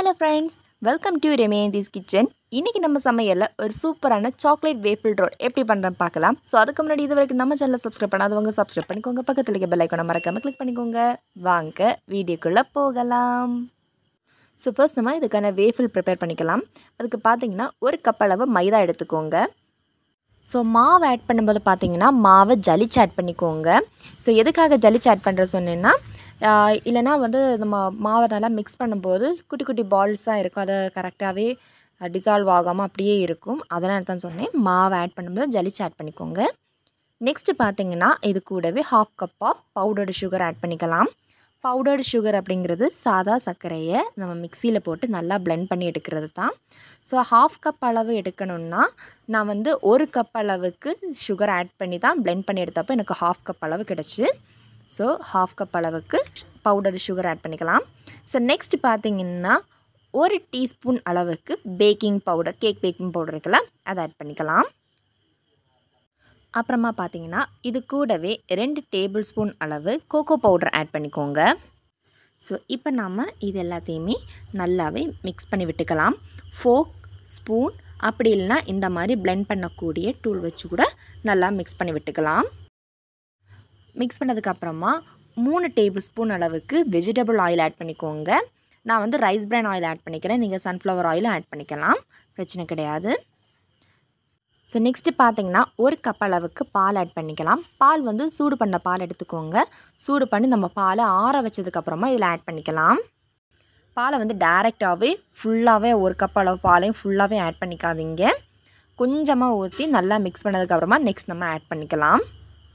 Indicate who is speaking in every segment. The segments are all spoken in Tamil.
Speaker 1: hello friends welcome to Remanthi's kitchen இன்றைக்கி நம்ம சமையலில் ஒரு சூப்பரான சாக்லேட் வேஃபிள் ரோட் எப்படி பண்ணுறேன்னு பார்க்கலாம் ஸோ அதுக்கு முன்னாடி இது வரைக்கும் நம்ம சேனலை சப்ஸ்கிரைப் பண்ணாதவங்க சப்ஸ்கிரைப் பண்ணிக்கோங்க பக்கத்தில் இருக்க பெல் ஐக்கானை மறக்காமல் கிளிக் பண்ணிக்கோங்க வாங்க வீடியோக்குள்ளே போகலாம் ஸோ ஃபர்ஸ்ட் நம்ம இதுக்கான வேஃபிள் ப்ரிப்பேர் பண்ணிக்கலாம் அதுக்கு பார்த்தீங்கன்னா ஒரு கப் அளவு மைதா எடுத்துக்கோங்க ஸோ மாவு ஆட் பண்ணும்போது பார்த்தீங்கன்னா மாவை ஜலிச்சு ஆட் பண்ணிக்கோங்க ஸோ எதுக்காக ஜலிச்சு ஆட் பண்ணுற சொன்னேன்னா ஆஹ் இல்லைனா வந்து நம்ம மாவை நல்லா மிக்ஸ் பண்ணும்போது குட்டி குட்டி பால்ஸாக இருக்கும் அதை கரெக்டாகவே டிசால்வ் ஆகாமல் அப்படியே இருக்கும் அதனால் தான் சொன்னேன் மாவை ஆட் பண்ணும்போது ஜலிச்சு ஆட் பண்ணிக்கோங்க நெக்ஸ்ட்டு பார்த்தீங்கன்னா இது கூடவே half cup of powdered sugar add பண்ணிக்கலாம் பவுடர்டு சுகர் அப்படிங்கிறது சாதா சர்க்கரையை நம்ம மிக்சியில் போட்டு நல்லா blend பண்ணி எடுக்கிறது தான் ஸோ ஹாஃப் கப் அளவு எடுக்கணும்னா நான் வந்து ஒரு கப் அளவுக்கு சுகர் ஆட் பண்ணி தான் blend பண்ணி எடுத்தப்போ எனக்கு ஹாஃப் கப் அளவு கிடச்சி ஸோ ஹாஃப் கப் அளவுக்கு பவுடர் சுகர் ஆட் பண்ணிக்கலாம் ஸோ நெக்ஸ்ட் பார்த்தீங்கன்னா ஒரு டீஸ்பூன் அளவுக்கு baking powder cake baking powder இருக்குல்ல அதை ஆட் பண்ணிக்கலாம் அப்புறமா பார்த்தீங்கன்னா இது கூடவே ரெண்டு டேபிள் ஸ்பூன் அளவு கோகோ பவுடர் ஆட் பண்ணிக்கோங்க ஸோ இப்போ நாம் இது எல்லாத்தையுமே நல்லாவே மிக்ஸ் பண்ணி விட்டுக்கலாம் ஃபோக் ஸ்பூன் அப்படி இல்லைன்னா இந்த மாதிரி blend பண்ணக்கூடிய டூல் வச்சு கூட நல்லா மிக்ஸ் பண்ணி விட்டுக்கலாம் மிக்ஸ் பண்ணதுக்கப்புறமா மூணு டேபிள் ஸ்பூன் அளவுக்கு வெஜிடபிள் ஆயில் ஆட் பண்ணிக்கோங்க நான் வந்து ரைஸ் பிரான் ஆயில் ஆட் பண்ணிக்கிறேன் நீங்கள் சன்ஃப்ளவர் ஆயிலும் ஆட் பண்ணிக்கலாம் பிரச்சனை கிடையாது ஸோ நெக்ஸ்ட்டு பார்த்தீங்கன்னா ஒரு கப் அளவுக்கு பால் ஆட் பண்ணிக்கலாம் பால் வந்து சூடு பண்ண பால் எடுத்துக்கோங்க சூடு பண்ணி நம்ம பாலை ஆற வச்சதுக்கப்புறமா இதில் ஆட் பண்ணிக்கலாம் பாலை வந்து டேரெக்டாகவே ஃபுல்லாகவே ஒரு கப் அளவு பாலையும் ஃபுல்லாகவே ஆட் பண்ணிக்காதீங்க கொஞ்சமாக ஊற்றி நல்லா மிக்ஸ் பண்ணதுக்கப்புறமா நெக்ஸ்ட் நம்ம ஆட் பண்ணிக்கலாம்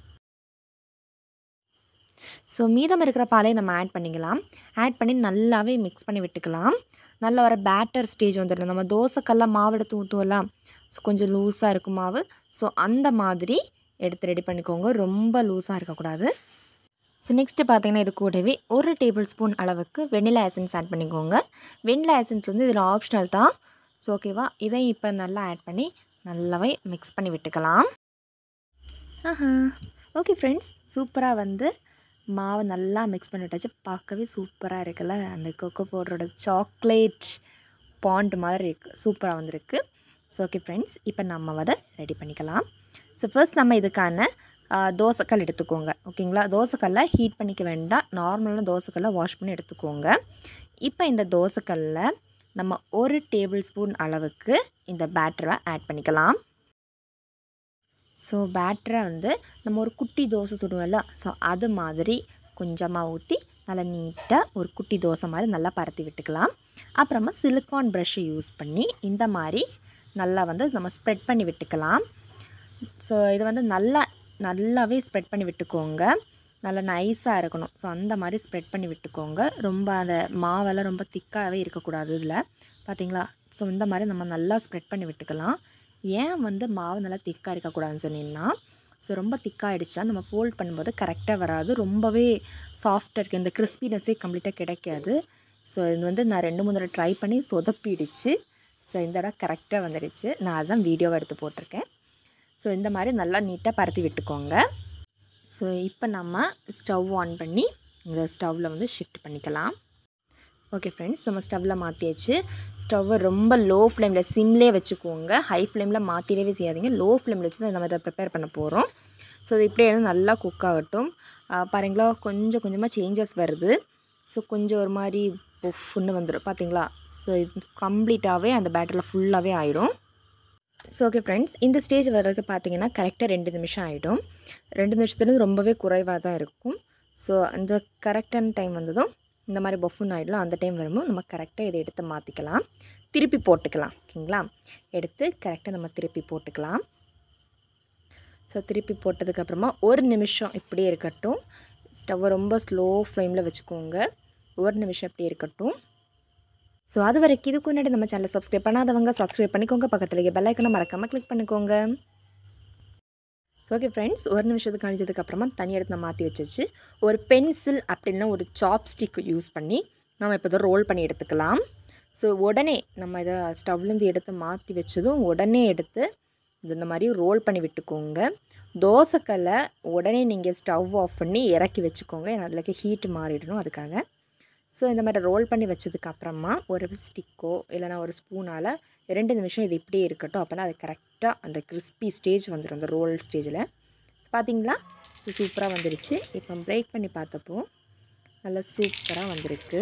Speaker 1: ஸோ மீதம் இருக்கிற பாலையும் நம்ம ஆட் பண்ணிக்கலாம் ஆட் பண்ணி நல்லாவே மிக்ஸ் பண்ணி விட்டுக்கலாம் நல்ல வர பேட்டர் ஸ்டேஜ் வந்துடணும் நம்ம தோசைக்கெல்லாம் மாவு எடுத்து ஊற்றுவலாம் ஸோ கொஞ்சம் லூஸாக இருக்கும் மாவு ஸோ அந்த மாதிரி எடுத்து ரெடி பண்ணிக்கோங்க ரொம்ப லூஸாக இருக்கக்கூடாது ஸோ நெக்ஸ்ட்டு பார்த்தீங்கன்னா இது கூடவே ஒரு டேபிள் ஸ்பூன் அளவுக்கு வெண்ணிலா எசன்ஸ் ஆட் பண்ணிக்கோங்க வெண்ணிலா எசன்ஸ் வந்து இதில் ஆப்ஷனல் தான் ஸோ ஓகேவா இதை இப்போ நல்லா ஆட் பண்ணி நல்லாவே மிக்ஸ் பண்ணி விட்டுக்கலாம் ஆஹா ஓகே ஃப்ரெண்ட்ஸ் சூப்பராக வந்து மாவை நல்லா மிக்ஸ் பண்ணி விட்டாச்சு பார்க்கவே சூப்பராக இருக்குல்ல அந்த கொக்கோ பவுடரோட சாக்லேட் பாண்ட் மாதிரி இருக்குது சூப்பராக வந்திருக்கு ஸோ ஓகே ஃப்ரெண்ட்ஸ் இப்போ நம்ம அதை ரெடி பண்ணிக்கலாம் ஸோ ஃபர்ஸ்ட் நம்ம இதுக்கான ஆ, தோசைக்கல் எடுத்துக்கோங்க ஓகேங்களா தோசைக்கல்லை ஹீட் பண்ணிக்க வேண்டாம் நார்மலான தோசைக்கல்லை வாஷ் பண்ணி எடுத்துக்கோங்க இப்போ இந்த தோசைக்கல்லில் நம்ம ஒரு டேபிள் ஸ்பூன் அளவுக்கு இந்த பேட்டரை ஆட் பண்ணிக்கலாம் ஸோ பேட்டரை வந்து நம்ம ஒரு குட்டி தோசை சுடுவோம்ல ஸோ அது மாதிரி கொஞ்சமாக ஊற்றி நல்லா நீட்டாக ஒரு குட்டி தோசை மாதிரி நல்லா பரத்தி விட்டுக்கலாம் அப்புறமா சிலிக்கான் ப்ரஷ்ஷை யூஸ் பண்ணி இந்த மாதிரி நல்லா வந்து நம்ம ஸ்ப்ரெட் பண்ணி விட்டுக்கலாம் ஸோ இது வந்து நல்லா நல்லாவே ஸ்ப்ரெட் பண்ணி விட்டுக்கோங்க நல்லா நைஸாக இருக்கணும் ஸோ அந்த மாதிரி ஸ்ப்ரெட் பண்ணி விட்டுக்கோங்க ரொம்ப அந்த மாவெல்லாம் ரொம்ப திக்காகவே இருக்கக்கூடாது இதில் பார்த்தீங்களா ஸோ இந்த மாதிரி நம்ம நல்லா ஸ்ப்ரெட் பண்ணி விட்டுக்கலாம் ஏன் வந்து மாவு நல்லா திக்காக இருக்கக்கூடாதுன்னு சொன்னீங்கன்னா ஸோ ரொம்ப திக்காகிடுச்சா நம்ம ஃபோல்ட் பண்ணும்போது கரெக்டாக வராது ரொம்பவே சாஃப்டாக இருக்குது இந்த கிறிஸ்பினஸ்ஸே கம்ப்ளீட்டாக கிடைக்காது ஸோ இது வந்து நான் ரெண்டு மூணு தடவை ட்ரை பண்ணி சொதப்பிடுச்சு ஸோ இந்த தடவை கரெக்டாக வந்துடுச்சு நான் அதுதான் வீடியோவை எடுத்து போட்டிருக்கேன் ஸோ இந்த மாதிரி நல்லா நீட்டாக பரத்தி விட்டுக்கோங்க ஸோ இப்போ நம்ம ஸ்டவ் ஆன் பண்ணி இந்த ஸ்டவ்வில் வந்து ஷிஃப்ட் பண்ணிக்கலாம் ஓகே ஃப்ரெண்ட்ஸ் நம்ம ஸ்டவ்வில் மாற்றியாச்சு ஸ்டவ்வை ரொம்ப லோ ஃப்ளேமில் சிம்லேயே வச்சுக்கோங்க ஹை ஃப்ளேமில் மாற்றிடவே செய்யாதீங்க லோ ஃப்ளேமில் வச்சு தான் நம்ம இதை ப்ரிப்பேர் பண்ண போகிறோம் ஸோ இது இப்படியே நல்லா குக் ஆகட்டும் ஆ, பாருங்களா கொஞ்சம் கொஞ்சமாக சேஞ்சஸ் வருது ஸோ கொஞ்சம் ஒரு மாதிரி புஃப்னு வந்துடும் பார்த்தீங்களா ஸோ இது கம்ப்ளீட்டாகவே அந்த பேட்டரியில் ஃபுல்லாகவே ஆயிடும் ஸோ ஓகே ஃப்ரெண்ட்ஸ் இந்த ஸ்டேஜ் வர்றதுக்கு பார்த்தீங்கன்னா கரெக்டாக ரெண்டு நிமிஷம் ஆகிடும் ரெண்டு நிமிஷத்துலேருந்து ரொம்பவே குறைவாக தான் இருக்கும் ஸோ அந்த கரெக்டான டைம் வந்ததும் இந்த மாதிரி பஃபுன் ஆகிடும் அந்த டைம் வரும்போது நம்ம கரெக்டாக இதை எடுத்து மாற்றிக்கலாம் திருப்பி போட்டுக்கலாம் ஓகேங்களா எடுத்து கரெக்டாக நம்ம திருப்பி போட்டுக்கலாம் ஸோ திருப்பி போட்டதுக்கப்புறமா ஒரு நிமிஷம் இப்படியே இருக்கட்டும் ஸ்டவ்வை ரொம்ப ஸ்லோ ஃப்ளேமில் வச்சுக்கோங்க ஒரு நிமிஷம் இப்படியே இருக்கட்டும் ஸோ அது வரைக்கும் இதுக்கு முன்னாடி நம்ம சேனலை சப்ஸ்கிரைப் பண்ணாதவங்க சப்ஸ்கிரைப் பண்ணிக்கோங்க பக்கத்தில் பெல் ஐக்கனை மறக்காமல் கிளிக் பண்ணிக்கோங்க ஸோ ஓகே ஃப்ரெண்ட்ஸ் ஒரு நிமிஷத்துக்கு கழிச்சதுக்கப்புறமா தனி எடுத்து நான் மாற்றி வச்சிச்சு ஒரு பென்சில் அப்படின்னா ஒரு சாப்ஸ்டிக் யூஸ் பண்ணி நம்ம இப்போ இதை ரோல் பண்ணி எடுத்துக்கலாம் ஸோ உடனே நம்ம இதை ஸ்டவ்லேருந்து எடுத்து மாற்றி வச்சதும் உடனே எடுத்து இது இந்த மாதிரி ரோல் பண்ணி விட்டுக்கோங்க தோசைக்கல்லை உடனே நீங்கள் ஸ்டவ் ஆஃப் பண்ணி இறக்கி வச்சுக்கோங்க ஏன்னா அதில் ஹீட் மாறிடணும் அதுக்காக ஸோ இந்த மாதிரி ரோல் பண்ணி வச்சதுக்கு அப்புறமா ஒரு ஸ்டிக்கோ இல்லைனா ஒரு ஸ்பூனால் ரெண்டு நிமிஷம் இது இப்படியே இருக்கட்டும் அப்போ அது கரெக்டாக அந்த கிறிஸ்பி ஸ்டேஜ் வந்துடும் அந்த ரோல் ஸ்டேஜில் பார்த்தீங்களா ஸோ சூப்பராக வந்துருச்சு இப்போ பிரேக் பண்ணி பார்த்தப்போ நல்லா சூப்பராக வந்திருக்கு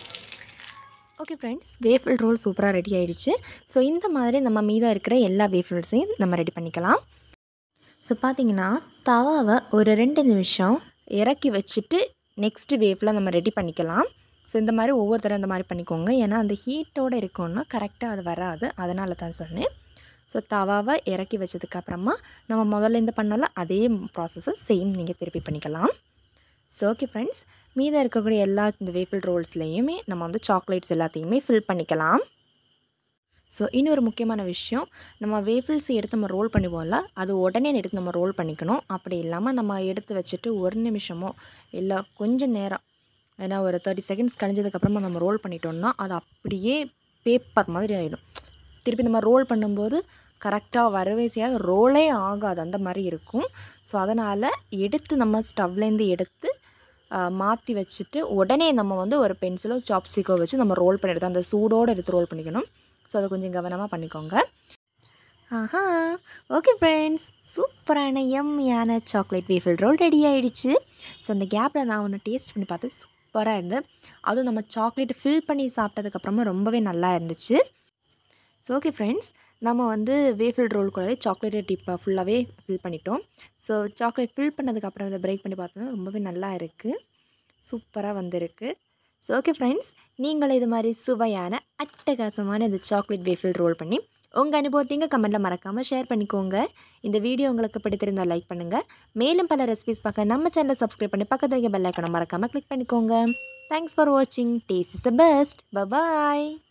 Speaker 1: ஓகே ஃப்ரெண்ட்ஸ் வேஃபிள் ரோல் சூப்பராக ரெடி ஆயிடுச்சு ஸோ இந்த மாதிரி நம்ம மீதம் இருக்கிற எல்லா வேஃபிள்ஸையும் நம்ம ரெடி பண்ணிக்கலாம் ஸோ பார்த்தீங்கன்னா தவாவை ஒரு ரெண்டு நிமிஷம் இறக்கி வச்சுட்டு நெக்ஸ்ட் வேவில் நம்ம ரெடி பண்ணிக்கலாம் ஸோ இந்த மாதிரி ஒவ்வொரு தடவை இந்த மாதிரி பண்ணிக்கோங்க ஏன்னா அந்த ஹீட்டோடு இருக்கோன்னா கரெக்டாக அது வராது அதனால தான் சொன்னேன் ஸோ தவாவை இறக்கி வச்சதுக்கப்புறமா நம்ம முதல்ல இந்த பண்ணல அதே ப்ராசஸை சேம் நீங்கள் திருப்பி பண்ணிக்கலாம் ஸோ ஓகே ஃப்ரெண்ட்ஸ் மீதம் இருக்கக்கூடிய எல்லா இந்த வேப்பிள் ரோல்ஸ்லேயுமே நம்ம வந்து சாக்லேட்ஸ் எல்லாத்தையுமே ஃபில் பண்ணிக்கலாம் ஸோ இன்னொரு முக்கியமான விஷயம் நம்ம வேஃபிள்ஸ் எடுத்து நம்ம ரோல் பண்ணுவோம்ல அது உடனே எடுத்து நம்ம ரோல் பண்ணிக்கணும் அப்படி இல்லாமல் நம்ம எடுத்து வச்சுட்டு ஒரு நிமிஷமோ இல்லை கொஞ்சம் நேரம் ஏன்னா ஒரு தேர்ட்டி செகண்ட்ஸ் கழிஞ்சதுக்கப்புறமா நம்ம ரோல் பண்ணிட்டோம்னா அது அப்படியே பேப்பர் மாதிரி ஆகிடும் திருப்பி நம்ம ரோல் பண்ணும்போது கரெக்டாக வரவே செய்யாது ரோலே ஆகாது அந்த மாதிரி இருக்கும் ஸோ அதனால் எடுத்து நம்ம ஸ்டவ்லேருந்து எடுத்து மாற்றி வச்சுட்டு உடனே நம்ம வந்து ஒரு பென்சிலோ சாப்ஸ்டிக்கோ வச்சு நம்ம ரோல் பண்ணி எடுத்து அந்த சூடோடு எடுத்து ரோல் பண்ணிக்கணும் ஸோ அதை கொஞ்சம் கவனமாக பண்ணிக்கோங்க ஆஹா ஓகே ஃப்ரெண்ட்ஸ் சூப்பரான எம்மியான சாக்லேட் வேஃபிள் ரோல் ரெடி ஆகிடுச்சு ஸோ அந்த கேப்பில் நான் ஒன்று டேஸ்ட் பண்ணி பார்த்து சூப்பராக இருந்து அதுவும் நம்ம சாக்லேட் ஃபில் பண்ணி சாப்பிட்டதுக்கப்புறமா ரொம்பவே நல்லா இருந்துச்சு ஸோ ஓகே ஃப்ரெண்ட்ஸ் நம்ம வந்து வேஃபிள் ரோல் கூட சாக்லேட் டிப்பை ஃபுல்லாகவே ஃபில் பண்ணிட்டோம் ஸோ சாக்லேட் ஃபில் பண்ணதுக்கப்புறம் இதை பிரேக் பண்ணி பார்த்தோன்னா ரொம்பவே நல்லா இருக்குது சூப்பராக வந்திருக்கு ஸோ ஓகே ஃப்ரெண்ட்ஸ் நீங்களும் இது மாதிரி சுவையான அட்டகாசமான இந்த சாக்லேட் வேஃபிள் ரோல் பண்ணி உங்கள் அனுபவத்தையும் கமெண்ட்டில் மறக்காமல் ஷேர் பண்ணிக்கோங்க இந்த வீடியோ உங்களுக்கு பிடித்திருந்தால் லைக் பண்ணுங்கள் மேலும் பல ரெசிபிஸ் பார்க்க நம்ம சேனலை சப்ஸ்கிரைப் பண்ணி பக்கத்தில் இருக்க பெல் ஐக்கனை மறக்காமல் கிளிக் பண்ணிக்கோங்க தேங்க்ஸ் ஃபார் வாட்சிங் taste is the best bye